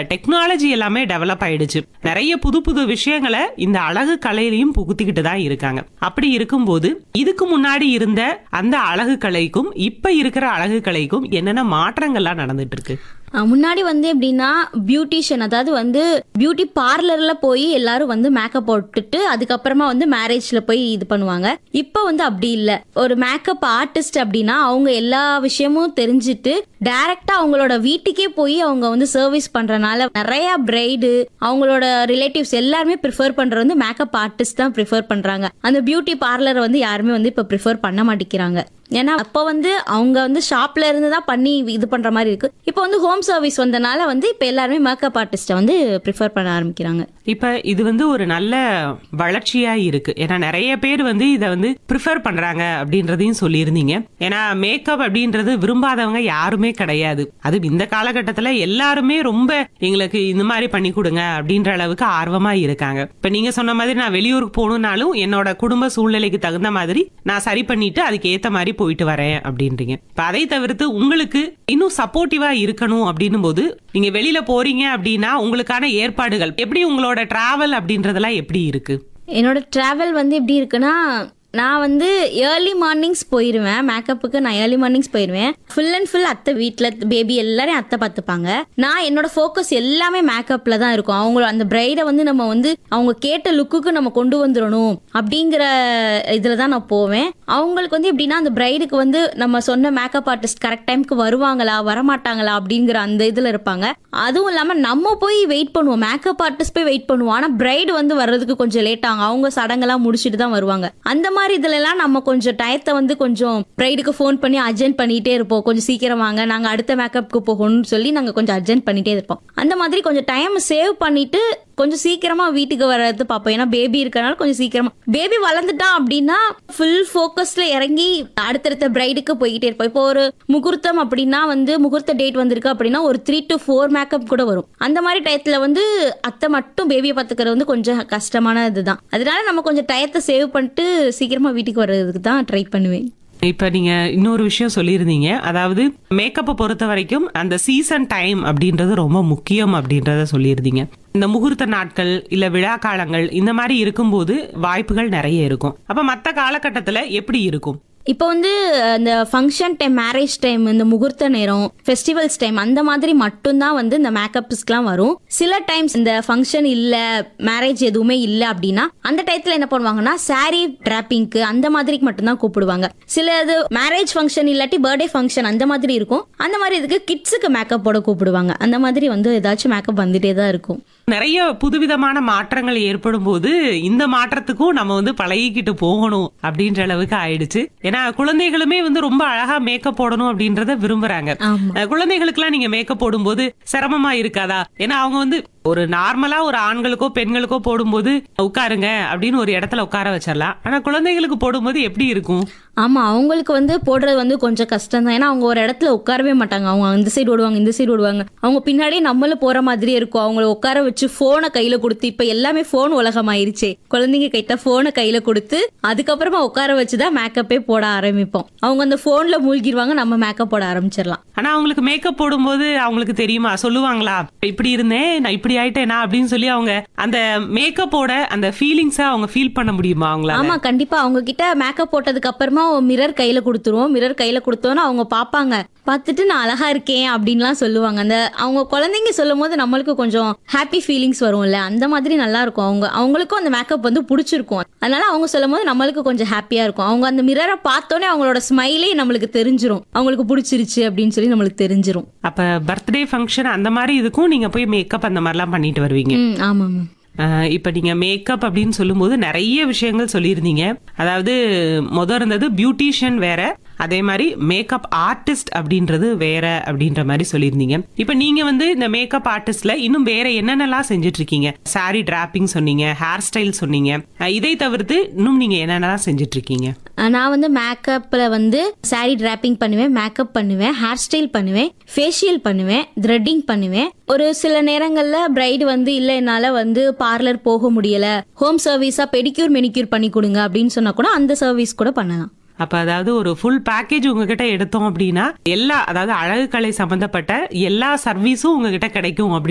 technology எல்லாமே develop ஆயிடுச்சு நிறைய புது புது விஷயங்களை இந்த அழகு கலையிலையும் புகுத்திக்கிட்டு தான் இருக்காங்க அப்படி இருக்கும்போது இதுக்கு முன்னாடி இருந்த அந்த அழகு கலைக்கும் இப்ப இருக்கிற அழகு கலைக்கும் என்னென்ன மாற்றங்கள்லாம் நடந்துட்டு இருக்கு அஹ் முன்னாடி வந்து எப்படின்னா பியூட்டிஷியன் அதாவது வந்து பியூட்டி பார்லர்ல போய் எல்லாரும் வந்து மேக்கப் போட்டுட்டு அதுக்கப்புறமா வந்து மேரேஜ்ல போய் இது பண்ணுவாங்க இப்போ வந்து அப்படி இல்ல ஒரு மேக்கப் ஆர்டிஸ்ட் அப்படின்னா அவங்க எல்லா விஷயமும் தெரிஞ்சுட்டு டைரக்டா அவங்களோட வீட்டுக்கே போய் அவங்க வந்து சர்வீஸ் பண்றனால நிறைய பிரைடு அவங்களோட ரிலேட்டிவ்ஸ் எல்லாருமே ப்ரிஃபர் பண்றது வந்து மேக்கப் ஆர்டிஸ்ட் தான் ப்ரிஃபர் பண்றாங்க அந்த பியூட்டி பார்லரை வந்து யாருமே வந்து இப்போ ப்ரிஃபர் பண்ண மாட்டேங்கிறாங்க ஏன்னா அப்போ வந்து அவங்க வந்து ஷாப்ல இருந்து தான் பண்ணி இது பண்ற மாதிரி இருக்கு இப்போ வந்து ஹோம் சர்வீஸ் வந்தனால வந்து இப்போ எல்லாருமே மேக்கப் ஆர்டிஸ்ட்டை வந்து ப்ரிஃபர் பண்ண ஆரம்பிக்கிறாங்க இப்ப இது வந்து ஒரு நல்ல வளர்ச்சியா இருக்கு ஏன்னா நிறைய பேர் வந்து இதை வந்து ப்ரிஃபர் பண்றாங்க அப்படின்றதையும் சொல்லியிருந்தீங்க ஏன்னா மேக்கப் அப்படின்றது விரும்பாதவங்க யாருமே கிடையாது அது இந்த காலகட்டத்துல எல்லாருமே ரொம்ப எங்களுக்கு இந்த மாதிரி பண்ணி கொடுங்க அப்படின்ற அளவுக்கு ஆர்வமா இருக்காங்க இப்ப நீங்க சொன்ன மாதிரி நான் வெளியூருக்கு போகணும்னாலும் என்னோட குடும்ப சூழ்நிலைக்கு தகுந்த மாதிரி நான் சரி பண்ணிட்டு அதுக்கு ஏத்த மாதிரி போயிட்டு வரேன் அப்படின்றீங்க இப்ப அதை தவிர்த்து உங்களுக்கு இன்னும் சப்போர்ட்டிவா இருக்கணும் அப்படின்னும் போது நீங்க வெளியில போறீங்க அப்படின்னா உங்களுக்கான ஏற்பாடுகள் எப்படி உங்களோட டிராவல் அப்படின்றதெல்லாம் எப்படி இருக்கு என்னோட டிராவல் வந்து எப்படி இருக்குன்னா நான் வந்து ஏர்லி மார்னிங்ஸ் போயிருவேன் மேக்கப்புக்கு நான் ஏர்லி மார்னிங்ஸ் போயிருவேன் ஃபுல் அண்ட் ஃபுல் அத்தை வீட்டில் பேபி எல்லாரையும் அத்தை பார்த்துப்பாங்க நான் என்னோட ஃபோக்கஸ் எல்லாமே மேக்கப்ல தான் இருக்கும் அவங்கள அந்த பிரைடை வந்து நம்ம வந்து அவங்க கேட்ட லுக்குக்கு நம்ம கொண்டு வந்துடணும் அப்படிங்கிற இதில் தான் நான் போவேன் அவங்களுக்கு வந்து எப்படின்னா அந்த பிரைடுக்கு வந்து நம்ம சொன்ன மேக்கப் ஆர்டிஸ்ட் கரெக்ட் டைம்க்கு வருவாங்களா வரமாட்டாங்களா அப்படிங்கிற அந்த இதில் இருப்பாங்க அதுவும் இல்லாமல் நம்ம போய் வெயிட் பண்ணுவோம் மேக்கப் ஆர்டிஸ்ட் போய் வெயிட் பண்ணுவோம் ஆனால் பிரைடு வந்து வர்றதுக்கு கொஞ்சம் லேட் ஆகும் அவங்க சடங்கெல்லாம் முடிச்சுட்டு தான் வருவாங்க அந்த மாதிரி இதுல எல்லாம் நம்ம கொஞ்சம் டயத்தை வந்து கொஞ்சம் பிரைடுக்கு ஃபோன் பண்ணி அர்ஜென்ட் பண்ணிட்டே இருப்போம் கொஞ்சம் சீக்கிரம் வாங்க நாங்கள் அடுத்த மேக்கப்புக்கு போகணும்னு சொல்லி நாங்கள் கொஞ்சம் அர்ஜென்ட் பண்ணிட்டே இருப்போம் அந்த மாதிரி கொஞ்சம் டைம் சேவ் பண்ணிட்டு கொஞ்சம் சீக்கிரமா வீட்டுக்கு வர்றது பார்ப்போம் ஏன்னா பேபி இருக்கறனால கொஞ்சம் சீக்கிரமா பேபி வளர்ந்துட்டான் அப்படின்னா ஃபுல் ஃபோக்கஸ்ல இறங்கி அடுத்தடுத்த பிரைடுக்கு போய்கிட்டே இருப்போம் இப்போ ஒரு முகூர்த்தம் அப்படின்னா வந்து முகூர்த்த டேட் வந்திருக்கு அப்படின்னா ஒரு த்ரீ டு ஃபோர் மேக்கப் கூட வரும் அந்த மாதிரி டயத்துல வந்து அத்தை மட்டும் பேபியை பார்த்துக்கிறது வந்து கொஞ்சம் கஷ்டமான இதுதான் அதனால நம்ம கொஞ்சம் டயத்தை சேவ் பண்ணிட்டு சீக்கிரமா வீட்டுக்கு வர்றதுக்கு தான் ட்ரை பண்ணுவேன் இப்ப நீங்க இன்னொரு விஷயம் சொல்லியிருந்தீங்க அதாவது மேக்கப்பை பொறுத்த வரைக்கும் அந்த சீசன் டைம் அப்படின்றது ரொம்ப முக்கியம் அப்படின்றத சொல்லியிருந்தீங்க இந்த முகூர்த்த நாட்கள் இல்ல விழா காலங்கள் இந்த மாதிரி இருக்கும்போது வாய்ப்புகள் நிறைய இருக்கும் அப்ப மத்த காலகட்டத்துல எப்படி இருக்கும் இப்போ வந்து இந்த ஃபங்க்ஷன் டைம் மேரேஜ் டைம் இந்த முகூர்த்த நேரம் ஃபெஸ்டிவல்ஸ் டைம் அந்த மாதிரி மட்டும்தான் வந்து இந்த மேக்கப்ஸ்க்குலாம் வரும் சில டைம்ஸ் இந்த ஃபங்க்ஷன் இல்ல மேரேஜ் எதுவுமே இல்ல அப்படின்னா அந்த டயத்துல என்ன பண்ணுவாங்கன்னா saree டிராப்பிங்க்கு அந்த மாதிரிக்கு மட்டும்தான் கூப்பிடுவாங்க சில இது மேரேஜ் ஃபங்க்ஷன் இல்லாட்டி பர்த்டே ஃபங்க்ஷன் அந்த மாதிரி இருக்கும் அந்த மாதிரி இதுக்கு கிட்ஸுக்கு மேக்கப் போட கூப்பிடுவாங்க அந்த மாதிரி வந்து ஏதாச்சும் மேக்கப் வந்துட்டே தான் இருக்கும் நிறைய புதுவிதமான மாற்றங்கள் ஏற்படும் போது இந்த மாற்றத்துக்கும் நம்ம வந்து பழகிக்கிட்டு போகணும் அப்படின்ற அளவுக்கு ஆயிடுச்சு ஏன்னா குழந்தைகளுமே வந்து ரொம்ப அழகா மேக்கப் போடணும் அப்படின்றத விரும்புறாங்க ஆமா அஹ் குழந்தைகளுக்குலாம் நீங்க மேக்கப் போடும்போது சிரமமா இருக்காதா ஏன்னா அவங்க வந்து ஒரு நார்மலா ஒரு ஆண்களுக்கோ பெண்களுக்கோ போடும்போது உட்காருங்க அப்படின்னு ஒரு இடத்துல உட்கார வச்சிடலாம் ஆனா குழந்தைகளுக்கு போடும்போது எப்படி இருக்கும் ஆமா அவங்களுக்கு வந்து போடுறது வந்து கொஞ்சம் கஷ்டம் தான் ஏன்னா அவங்க ஒரு இடத்துல உட்காரவே மாட்டாங்க அவங்க இந்த சைடு ஓடுவாங்க இந்த சைடு ஓடுவாங்க அவங்க பின்னாடியே நம்மளும் போற மாதிரியே இருக்கும் அவங்கள உட்கார வச்சு போனை கையில கொடுத்து இப்ப எல்லாமே போன் உலகம் ஆயிருச்சே குழந்தைங்க கிட்ட போனை கையில கொடுத்து அதுக்கப்புறமா உட்கார வச்சுதான் மேக்கப்பே போட ஆரம்பிப்போம் அவங்க அந்த போன்ல மூழ்கிடுவாங்க நம்ம மேக்கப் போட ஆரம்பிச்சிடலாம் ஆனா அவங்களுக்கு மேக்கப் போடும்போது அவங்களுக்கு தெரியுமா சொல்லுவாங்களா இப்படி இருந்தேன் நான் இப்படி ஆயிட்டேனா அப்படின்னு சொல்லி அவங்க அந்த மேக்கப்போட அந்த ஃபீலிங்ஸை அவங்க ஃபீல் பண்ண முடியுமா அவங்களால ஆமா கண்டிப்பா அவங்க கிட்ட மேக்கப் போட்டதுக்கு அப்புறமா மிரர் கையில கொடுத்துருவோம் மிரர் கையில கொடுத்தோன்னா அவங்க பாப்பாங்க பார்த்துட்டு நான் அழகா இருக்கேன் அப்படின்லாம் சொல்லுவாங்க அந்த அவங்க குழந்தைங்க சொல்லும் போது நம்மளுக்கு கொஞ்சம் ஹாப்பி ஃபீலிங்ஸ் வரும்ல அந்த மாதிரி நல்லா இருக்கும் அவங்க அவங்களுக்கும் அந்த மேக்கப் வந்து பிடிச்சிருக்கும் அதனால அவங்க சொல்லும் போது நம்மளுக்கு கொஞ்சம் ஹாப்பியா இருக்கும் அவங்க அந்த மிரரை பார்த்தோன்னே அவங்களோட ஸ்மைலே நம்மளுக்கு தெரிஞ்சிரும் அவங்களுக்கு பிடிச்சிருச்சு அப்படின்னு சொல்லி நம்மளுக்கு தெரிஞ்சிரும் அப்ப பர்த்டே ஃபங்க்ஷன் அந்த மாதிரி இதுக்கும் நீங்க போய் மேக்கப் அந்த மாதிரிலாம் பண்ணிட்டு வருவீங்க ம் ஆமா மேம் ஆஹ் இப்ப நீங்க மேக்கப் அப்படின்னு சொல்லும்போது நிறைய விஷயங்கள் சொல்லியிருந்தீங்க அதாவது முத இருந்தது பியூட்டிஷியன் வேற அதே மாதிரி மேக்கப் ஆர்டிஸ்ட் அப்படின்றது வேற அப்படின்ற மாதிரி சொல்லியிருந்தீங்க இப்ப நீங்க வந்து இந்த மேக்கப் ஆர்டிஸ்ட்ல இன்னும் வேற என்னென்னலாம் செஞ்சுட்டு இருக்கீங்க சாரி டிராப்பிங் சொன்னீங்க ஹேர் ஸ்டைல் சொன்னீங்க ஆஹ் இதை தவிர்த்து இன்னும் நீங்க என்னென்னலாம் செஞ்சுட்டு இருக்கீங்க அஹ் நான் வந்து மேக்கப்ல வந்து saree டிராப்பிங் பண்ணுவேன் மேக்கப் பண்ணுவேன் ஹேர் ஸ்டைல் பண்ணுவேன் ஃபேஷியல் பண்ணுவேன் த்ரெட்டிங் பண்ணுவேன் ஒரு சில நேரங்கள்ல பிரைடு வந்து இல்ல என்னால வந்து பார்லர் போக முடியல ஹோம் சர்வீஸா பெடிக்யூர் மெனிக்யூர் பண்ணி கொடுங்க அப்படின்னு சொன்னா கூட அந்த சர்வீஸ் கூட பண்ணலாம் அப்ப அதாவது ஒரு ஃபுல் பேக்கேஜ் உங்ககிட்ட எடுத்தோம் அப்படின்னா எல்லா அதாவது அழகு கலை சம்பந்தப்பட்ட எல்லா சர்வீஸும் உங்ககிட்ட கிடைக்கும் அப்படி